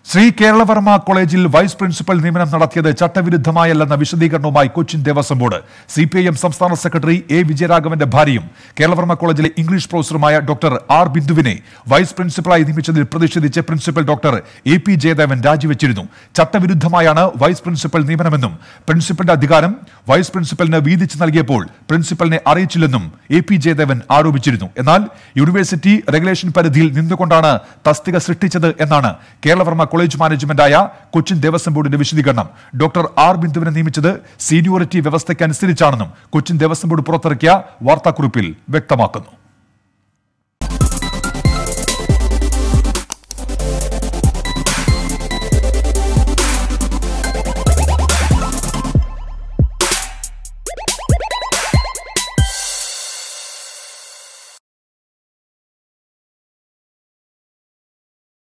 ശ്രീ കേരളവർമ്മ കോളേജിൽ vice principal നിയമനം നടത്തിയത് ചട്ടവിരുദ്ധമായല്ലെന്ന വിശദീകരണവുമായി Cochin Devaswom board C P I M സംസ്ഥാന സെക്രട്ടറി എ വിജയരാഘവന്റെ ഭാര്യയും കേരളവർമ്മ കോളേജിലെ ഇംഗ്ലീഷ് പ്രൊഫസറുമായ ഡോക്ടർ ആർ ബിന്ദുവിനെ വൈസ് പ്രിൻസിപ്പലായി നിയമിച്ചതിൽ പ്രതിഷേധിച്ച് principal doctor A P Jayadevan രാജിവെച്ചിരുന്നു ചട്ടവിരുദ്ധമായാണ് വൈസ് പ്രിൻസിപ്പൽ നിയമനമെന്നും പ്രിൻസിപ്പലിന്റെ അധികാരം വൈസ് പ്രിൻസിപ്പലിന് വീതിച്ചു നൽകിയപ്പോൾ പ്രിൻസിപ്പലിനെ അറിയിച്ചില്ലെന്നും എ പി ജയദേവൻ ആരോപിച്ചിരുന്നു എന്നാൽ യൂണിവേഴ്സിറ്റി റെഗുലേഷൻ പരിധിയിൽ നിന്നുകൊണ്ടാണ് തസ്തിക സൃഷ്ടിച്ചത് എന്നാണ് കേരളവർമ്മ കോളേജ് മാനേജ്മെന്റായ കൊച്ചിൻ ദേവസ്വം ബോർഡിന്റെ വിശദീകരണം ഡോക്ടർ ആർ ബിന്ദുവിനെ നിയമിച്ചത് സീനിയോറിറ്റി വ്യവസ്ഥയ്ക്കനുസരിച്ചാണെന്നും കൊച്ചിൻ ദേവസ്വം ബോർഡ് പുറത്തിറക്കിയ വാർത്താക്കുറിപ്പിൽ വ്യക്തമാക്കുന്നു